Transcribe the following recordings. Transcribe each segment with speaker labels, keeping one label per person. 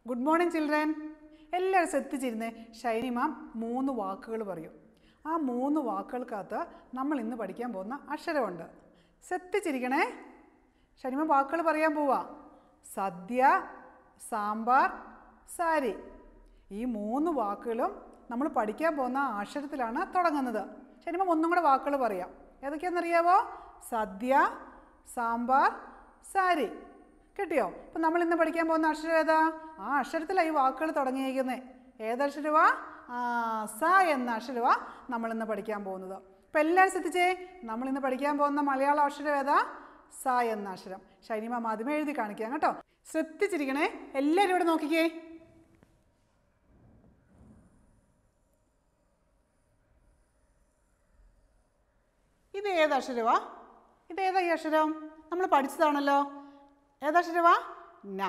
Speaker 1: good morning children എല്ലാവരും ശ്രദ്ധിച്ചിരുന്നേ ഷൈനി മാം മൂന്ന് വാക്കുകൾ പറയും ആ മൂന്ന് വാക്കുകൾക്കകത്ത് നമ്മൾ ഇന്ന് പഠിക്കാൻ പോകുന്ന അക്ഷരമുണ്ട് ശ്രദ്ധിച്ചിരിക്കണേ ഷൈനി മാം വാക്കുകൾ പറയാൻ പോവാ സദ്യ സാമ്പാർ സാരി ഈ മൂന്ന് വാക്കുകളും നമ്മൾ പഠിക്കാൻ പോകുന്ന ആ അക്ഷരത്തിലാണ് തുടങ്ങുന്നത് ഷൈനി മാം ഒന്നും കൂടെ വാക്കുകൾ പറയാം ഏതൊക്കെയാണെന്നറിയാവോ സദ്യ സാമ്പാർ സാരി കിട്ടിയോ അപ്പം നമ്മൾ ഇന്ന് പഠിക്കാൻ പോകുന്ന അക്ഷരം ഏതാ ആ അക്ഷരത്തിലാണ് ഈ വാക്കുകൾ തുടങ്ങിയിരിക്കുന്നത് ഏതക്ഷരവാ ആ സ എന്ന അക്ഷരവാ നമ്മൾ ഇന്ന് പഠിക്കാൻ പോകുന്നത് അപ്പം എല്ലാവരും ശ്രദ്ധിച്ചേ നമ്മൾ ഇന്ന് പഠിക്കാൻ പോകുന്ന മലയാള അക്ഷരം ഏതാ സ എന്ന അക്ഷരം ഷൈനിമ ആദ്യമേ എഴുതി കാണിക്കാം കേട്ടോ ശ്രദ്ധിച്ചിരിക്കണേ എല്ലാവരും ഇവിടെ നോക്കിക്കേ ഇത് ഏത് അക്ഷരവാ ഇത് ഏതാ ഈ അക്ഷരം നമ്മൾ പഠിച്ചതാണല്ലോ ഏതക്ഷരവാ ന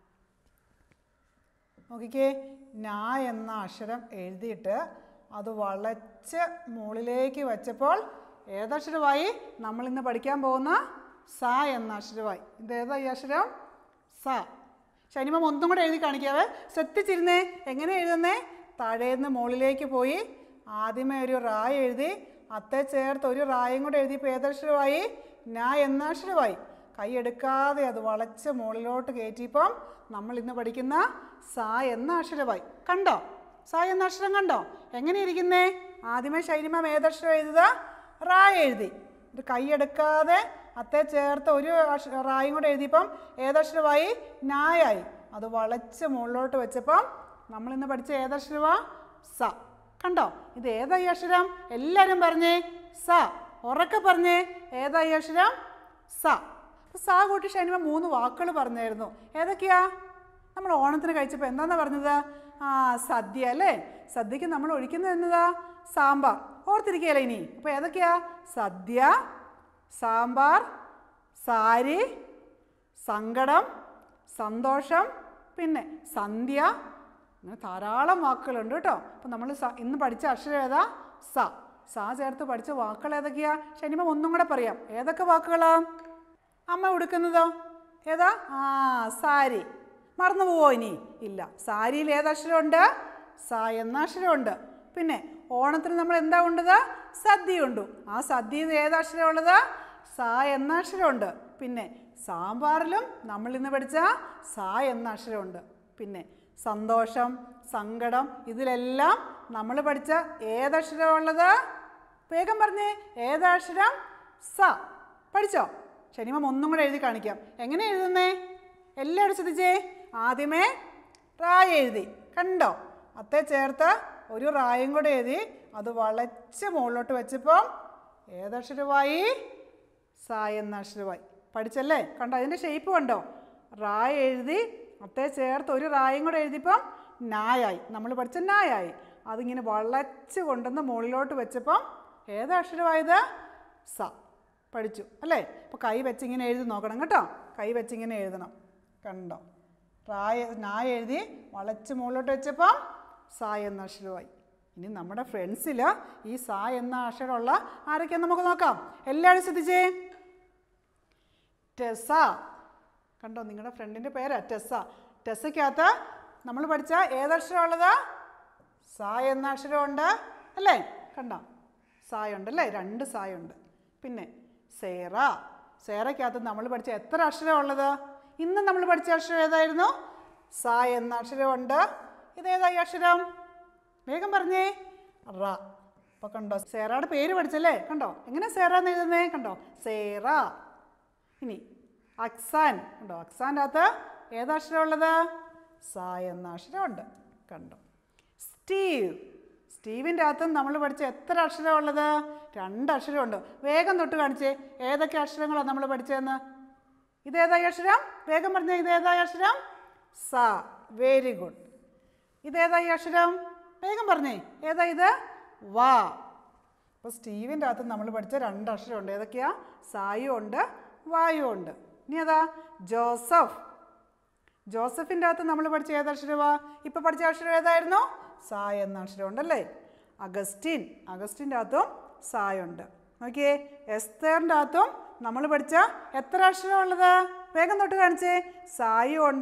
Speaker 1: നോക്കിക്കേ ന എന്ന അക്ഷരം എഴുതിയിട്ട് അത് വളച്ച് മുകളിലേക്ക് വെച്ചപ്പോൾ ഏതക്ഷരമായി നമ്മൾ ഇന്ന് പഠിക്കാൻ പോകുന്ന സ എന്ന അക്ഷരമായി ഇത് ഏതാ ഈ അക്ഷരം സ ശനിമം ഒന്നും കൂടെ എഴുതി കാണിക്കാവേ ശ്രദ്ധിച്ചിരുന്നേ എങ്ങനെ എഴുതുന്നേ താഴേന്ന് മുകളിലേക്ക് പോയി ആദ്യമേ ഒരു റായ് എഴുതി അത്തെ ചേർത്ത് ഒരു റായും കൂടെ എഴുതിയപ്പോൾ ഏതക്ഷരമായി ന എന്ന അക്ഷരമായി കൈ എടുക്കാതെ അത് വളച്ച് മുകളിലോട്ട് കയറ്റിയപ്പം നമ്മൾ ഇന്ന് പഠിക്കുന്ന സ എന്ന അക്ഷരമായി കണ്ടോ സ എന്ന അക്ഷരം കണ്ടോ എങ്ങനെ ഇരിക്കുന്നേ ആദ്യമേ ശൈലിമാം ഏതക്ഷരം എഴുതുക റാ എഴുതി ഇത് കൈ എടുക്കാതെ അത്തെ ചേർത്ത് ഒരു അക്ഷ റായും കൂടെ എഴുതിയപ്പം ഏതക്ഷരമായി നായായി അത് വളച്ച് മുകളിലോട്ട് വെച്ചപ്പം നമ്മൾ ഇന്ന് പഠിച്ച ഏതക്ഷരമാ സ കണ്ടോ ഇത് ഏതാ ഈ അക്ഷരം എല്ലാവരും പറഞ്ഞേ സ ഉറക്കെ പറഞ്ഞേ ഏതാ ഈ അക്ഷരം സ അപ്പോൾ സാ കൂട്ടി ഷൈനിമ മൂന്ന് വാക്കുകൾ പറഞ്ഞായിരുന്നു ഏതൊക്കെയാ നമ്മൾ ഓണത്തിന് കഴിച്ചപ്പോൾ എന്താന്നാ പറഞ്ഞത് ആ സദ്യ അല്ലേ സദ്യക്ക് നമ്മൾ ഒഴിക്കുന്നത് എന്നതാ സാമ്പാർ ഓർത്തിരിക്കുകയല്ലേ ഇനി അപ്പോൾ ഏതൊക്കെയാ സദ്യ സാമ്പാർ സാരി സങ്കടം സന്തോഷം പിന്നെ സന്ധ്യ അങ്ങനെ ധാരാളം വാക്കുകളുണ്ട് കേട്ടോ അപ്പം നമ്മൾ സ ഇന്ന് പഠിച്ച അക്ഷരം ഏതാ സ സ ചേർത്ത് പഠിച്ച വാക്കുകൾ ഏതൊക്കെയാ ശനിമ ഒന്നും കൂടെ പറയാം ഏതൊക്കെ വാക്കുകളാ അമ്മ ഉടുക്കുന്നതോ ഏതാ ആ സാരി മറന്നു പോവോ ഇനി ഇല്ല സാരിയിൽ ഏതക്ഷരമുണ്ട് സ എന്ന അക്ഷരമുണ്ട് പിന്നെ ഓണത്തിന് നമ്മൾ എന്താ ഉണ്ടത് സദ്യ ഉണ്ടു ആ സദ്യയിൽ ഏതക്ഷരം ഉള്ളത് സ എന്ന അക്ഷരമുണ്ട് പിന്നെ സാമ്പാറിലും നമ്മൾ ഇന്ന് പഠിച്ച സ എന്ന അക്ഷരമുണ്ട് പിന്നെ സന്തോഷം സങ്കടം ഇതിലെല്ലാം നമ്മൾ പഠിച്ച ഏതക്ഷരമുള്ളത് വേഗം പറഞ്ഞേ ഏതക്ഷരം സ പഠിച്ചോ ശനിമം ഒന്നും കൂടെ എഴുതി കാണിക്കാം എങ്ങനെ എഴുതുന്നേ എല്ലാവരും ശ്രദ്ധിച്ചേ ആദ്യമേ റായ് എഴുതി കണ്ടോ അത്തെ ചേർത്ത് ഒരു റായും കൂടെ എഴുതി അത് വളച്ച് മുകളിലോട്ട് വെച്ചപ്പം ഏതക്ഷരമായി സ എന്ന അക്ഷരമായി പഠിച്ചല്ലേ കണ്ടോ അതിൻ്റെ ഷേപ്പ് കണ്ടോ റായ് എഴുതി അത്തെ ചേർത്ത് ഒരു റായും കൂടെ എഴുതിയപ്പം നായായി നമ്മൾ പഠിച്ച നായായി അതിങ്ങനെ വളച്ച് കൊണ്ടുവന്ന് മുകളിലോട്ട് വെച്ചപ്പം ഏതക്ഷരമായത് സ പഠിച്ചു അല്ലേ അപ്പോൾ കൈ വെച്ചിങ്ങനെ എഴുതി നോക്കണം കേട്ടോ കൈ വെച്ചിങ്ങനെ എഴുതണം കണ്ടോ റായ നായ എഴുതി വളച്ച് മുകളിലോട്ട് വെച്ചപ്പം സ എന്ന അക്ഷരമായി ഇനി നമ്മുടെ ഫ്രണ്ട്സിൽ ഈ സ എന്ന അക്ഷരമുള്ള ആരൊക്കെയാന്ന് നമുക്ക് നോക്കാം എല്ലാവരും ശ്രദ്ധിച്ചേ ടെസ കണ്ടോ നിങ്ങളുടെ ഫ്രണ്ടിൻ്റെ പേരാ ടെസ ടെസയ്ക്കകത്ത് നമ്മൾ പഠിച്ച ഏതക്ഷരമുള്ളത് സ എന്ന അക്ഷരമുണ്ട് അല്ലേ കണ്ടോ സായുണ്ട് അല്ലേ രണ്ട് സായുണ്ട് പിന്നെ സേറ സേറയ്ക്കകത്ത് നമ്മൾ പഠിച്ച എത്ര അക്ഷരമുള്ളത് ഇന്ന് നമ്മൾ പഠിച്ച അക്ഷരം ഏതായിരുന്നു സ എന്ന അക്ഷരമുണ്ട് ഇതേതായി അക്ഷരം വേഗം പറഞ്ഞേ റ അപ്പോൾ കണ്ടോ സേറയുടെ പേര് പഠിച്ചല്ലേ കണ്ടോ എങ്ങനെ സേറ എന്ന് എഴുതുന്നേ കണ്ടോ സേറ ഇനി അക്സാൻ കണ്ടോ അക്സാൻ്റെ അകത്ത് ഏതക്ഷരമുള്ളത് സ എന്ന അക്ഷരമുണ്ട് കണ്ടോ സ്റ്റീവ് സ്റ്റീവിൻ്റെ അകത്ത് നമ്മൾ പഠിച്ച എത്ര അക്ഷരമുള്ളത് രണ്ട് അക്ഷരമുണ്ട് വേഗം തൊട്ട് കാണിച്ചേ ഏതൊക്കെ അക്ഷരങ്ങളാണ് നമ്മൾ പഠിച്ചതെന്ന് ഇതേതായി അക്ഷരം വേഗം പറഞ്ഞേ ഇതേതായി അക്ഷരം സ വെരി ഗുഡ് ഇതേതായി അക്ഷരം വേഗം പറഞ്ഞേ ഏതാ ഇത് വാ അപ്പോൾ സ്റ്റീവിൻ്റെ അകത്ത് നമ്മൾ പഠിച്ച രണ്ട് അക്ഷരമുണ്ട് ഏതൊക്കെയാ സായും ഉണ്ട് വായു ഉണ്ട് ഇനി ഏതാ ജോസഫ് ജോസഫിൻ്റെ അകത്ത് നമ്മൾ പഠിച്ച ഏതക്ഷരമാ ഇപ്പോൾ പഠിച്ച അക്ഷരം ഏതായിരുന്നു സായ എന്ന അക്ഷരം ഉണ്ടല്ലേ അഗസ്റ്റിൻ അഗസ്റ്റിൻ്റെ അകത്തും സായുണ്ട് നോക്കിയേ എസ്തേറിൻ്റെ അകത്തും നമ്മൾ പഠിച്ച എത്ര അക്ഷരമുള്ളത് വേഗം തൊട്ട് കാണിച്ചേ സായും ഉണ്ട്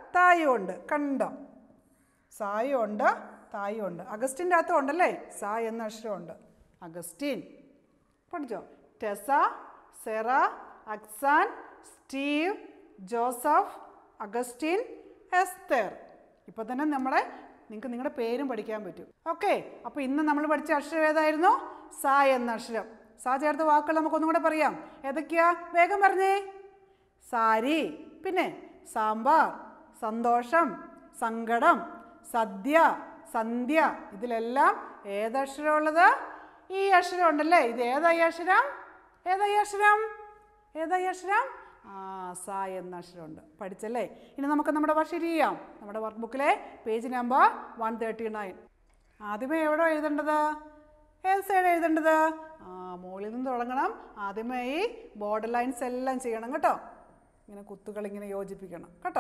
Speaker 1: തായും ഉണ്ട് കണ്ടോ സായും ഉണ്ട് തായും ഉണ്ട് അഗസ്റ്റിൻ്റെ അകത്തും ഉണ്ടല്ലേ സാ എന്ന അക്ഷരമുണ്ട് അഗസ്റ്റിൻ പഠിച്ചോ Tessa Sera Axan Steve Joseph Augustine Esther ഇപ്പോൾ തന്നെ നമ്മളെ നിങ്ങൾക്ക് നിങ്ങളുടെ പേരും പഠിക്കാൻ പറ്റും ഓക്കെ അപ്പോൾ ഇന്ന് നമ്മൾ പഠിച്ച അക്ഷരം ഏതായിരുന്നു സാ എന്ന അക്ഷരം സാ ചേർത്ത വാക്കുകൾ നമുക്കൊന്നും കൂടെ പറയാം ഏതൊക്കെയാ വേഗം പറഞ്ഞേ സാരി പിന്നെ സാമ്പാർ സന്തോഷം സങ്കടം സദ്യ സന്ധ്യ ഇതിലെല്ലാം ഏതക്ഷരമുള്ളത് ഈ അക്ഷരം ഉണ്ടല്ലേ ഇത് ഏതാ ഈ അക്ഷരം ഏതാ ഈ അക്ഷരം ഏതാ ഈ അക്ഷരം ആ സ എന്ന അക്ഷരമുണ്ട് പഠിച്ചല്ലേ ഇനി നമുക്ക് നമ്മുടെ വർഷം ചെയ്യാം നമ്മുടെ വർക്ക് ബുക്കിലെ page number one thirty nine ആദ്യമേ എവിടെ എഴുതേണ്ടത് ഏത് സൈഡ് എഴുതേണ്ടത് ആ മുകളിൽ നിന്ന് തുടങ്ങണം ആദ്യമേ ഈ ബോർഡർ ലൈൻസ് എല്ലാം ചെയ്യണം കേട്ടോ ഇങ്ങനെ കുത്തുകൾ ഇങ്ങനെ യോജിപ്പിക്കണം കേട്ടോ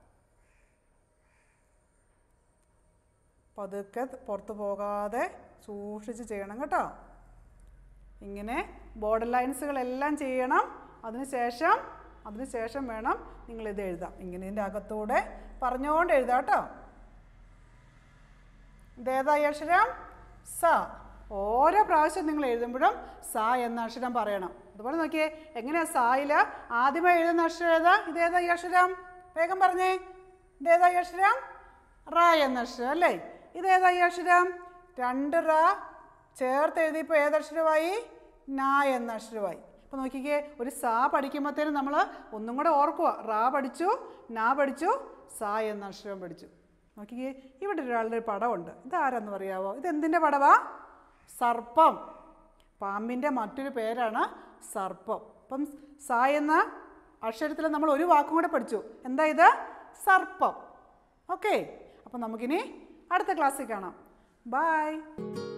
Speaker 1: പതുക്കെ പുറത്ത് പോകാതെ സൂക്ഷിച്ച് ചെയ്യണം കേട്ടോ ഇങ്ങനെ ബോർഡർ ലൈൻസുകളെല്ലാം ചെയ്യണം അതിനുശേഷം അതിനുശേഷം വേണം നിങ്ങളിത് എഴുതാം ഇങ്ങനെ ഇതിൻ്റെ അകത്തൂടെ പറഞ്ഞുകൊണ്ട് എഴുതാം കേട്ടോ ഇതേതാ ഈ അക്ഷരം സ ഓരോ പ്രാവശ്യം നിങ്ങൾ എഴുതുമ്പോഴും സ എന്ന അക്ഷരം പറയണം അതുപോലെ നോക്കിയേ എങ്ങനെയാ സായില് ആദ്യമേ എഴുതുന്ന അക്ഷരം ഏതാ ഇതേതാ ഈ അക്ഷരം വേഗം പറഞ്ഞേ ഇതേതാ ഈ അക്ഷരം റ എന്ന അക്ഷരം അല്ലേ ഇതേതാ ഈ അക്ഷരം രണ്ട് റ ചേർത്ത് എഴുതിയപ്പോൾ ഏതക്ഷരമായി ന എന്ന അക്ഷരമായി അപ്പോൾ നോക്കിക്കേ ഒരു സാ പഠിക്കുമ്പോഴത്തേനും നമ്മൾ ഒന്നും കൂടെ ഓർക്കുക റാ പഠിച്ചു നാ പഠിച്ചു സാ എന്ന അക്ഷരം പഠിച്ചു നോക്കിക്കേ ഇവിടെ ഒരാളുടെ ഒരു പടമുണ്ട് ഇതാരാന്ന് പറയാവോ ഇത് എന്തിൻ്റെ പടവാ സർപ്പം പാമ്പിൻ്റെ മറ്റൊരു പേരാണ് സർപ്പം അപ്പം സ എന്ന അക്ഷരത്തിൽ നമ്മൾ ഒരു വാക്കും കൂടെ പഠിച്ചു എന്താ ഇത് സർപ്പം ഓക്കെ അപ്പം നമുക്കിനി അടുത്ത ക്ലാസ്സിൽ കാണാം ബായ്